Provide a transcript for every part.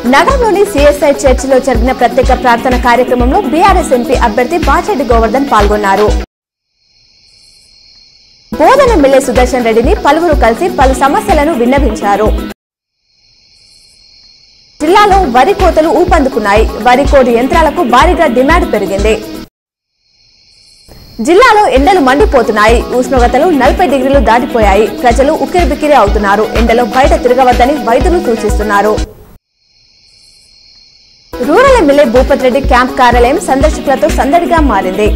నగరంలోని సిఎస్ఐ చర్చిలో జరిగిన ప్రత్యేక ప్రార్థన కార్యక్రమంలో బీఆర్ఎస్ ఎంపీ అభ్యర్థి బాచెడ్డి గోవర్ధన్ పాల్గొన్నారు బోధన ఎమ్మెల్యే సుదర్శన్ రెడ్డిని పలువురు కలిసి పలు సమస్యలను విన్నవించారు జిల్లాలో వరి కోతలు ఊపందుకున్నాయి వరి కోడి యంత్రాలకు భారీగా డిమాండ్ పెరిగింది జిల్లాలో ఎండలు మండిపోతున్నాయి ఉష్ణోగ్రతలు నలభై డిగ్రీలు దాటిపోయాయి ప్రజలు ఉక్కిరిబిక్కిరి అవుతున్నారు ఎండలో బయట తిరగవద్దని వైద్యులు సూచిస్తున్నారు rural MLA Bhupath Reddy camp కార్యాలయం సందర్శకులతో సందడిగా మారింది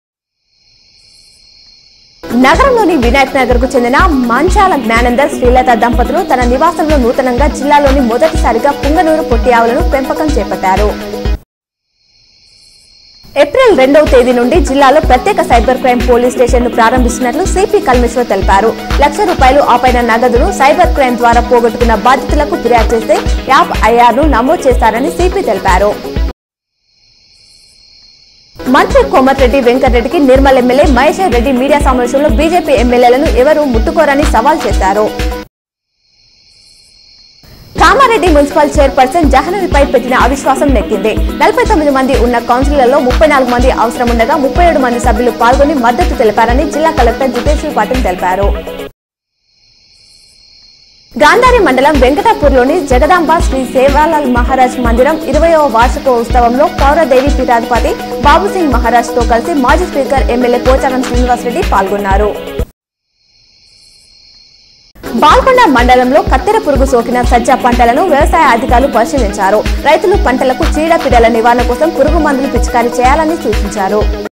నగరంలోని వినాయక్ నగర్ కు చెందిన మంచాల జ్ఞానందర్ శ్రీలత దంపతులు తన నివాసంలో నూతనంగా జిల్లాలోని మొదటిసారిగా పుంగనూరు పొట్టి ఆవులను పెంపకం చేపట్టారు ఏప్రిల్ రెండవ తేదీ నుండి జిల్లాలో ప్రత్యేక సైబర్ క్రైమ్ పోలీస్ స్టేషన్ ను ప్రారంభిస్తున్నట్లు సిపి కల్మేశ్వర్ తెలిపారు లక్ష రూపాయలు ఆపైన నగదును సైబర్ క్రైమ్ ద్వారా పోగొట్టుకున్న బాధితులకు ఫిర్యాదు చేస్తే యాప్ ఐఆర్ ను నమోదు చేస్తారని సిపి తెలిపారు మంత్రి కోమటిరెడ్డి వెంకటరెడ్డికి నిర్మల్ ఎమ్మెల్యే మహేశ్వర్ రెడ్డి మీడియా సమావేశంలో బీజేపీ ఎమ్మెల్యేలను ఎవరూ ముట్టుకోరని సవాల్ చేశారు కామారెడ్డి మున్సిపల్ చైర్పర్సన్ జహనరిపై పెట్టిన అవిశ్వాసం నెక్కింది నలభై తొమ్మిది మంది ఉన్న కౌన్సిలర్లో ముప్పై నాలుగు మంది అవసరం ఉండగా ముప్పై ఏడు మంది సభ్యులు పాల్గొని మద్దతు తెలిపారని జిల్లా కలెక్టర్ జితేశ్వర్ పాటిల్ తెలిపారు గాంధారి మండలం వెంకటాపూర్లోని జగదాంబ శ్రీ సేవాలాల్ మహారాజ్ మందిరం ఇరవయవ వార్షికోత్సవంలో పౌరదేవి పీఠాధిపతి బాబుసింగ్ మహారాజ్ తో కలిసి మాజీ స్పీకర్ ఎమ్మెల్యే పోచారం శ్రీనివాసరెడ్డి పాల్గొన్నారు బాల్కొండ మండలంలో కత్తెర పురుగు సోకిన సజ్జ పంటలను వ్యవసాయ అధికారులు పరిశీలించారు రైతులు పంటలకు చీడపీడల నివారణ కోసం పురుగు మందులు పిచికారీ చేయాలని సూచించారు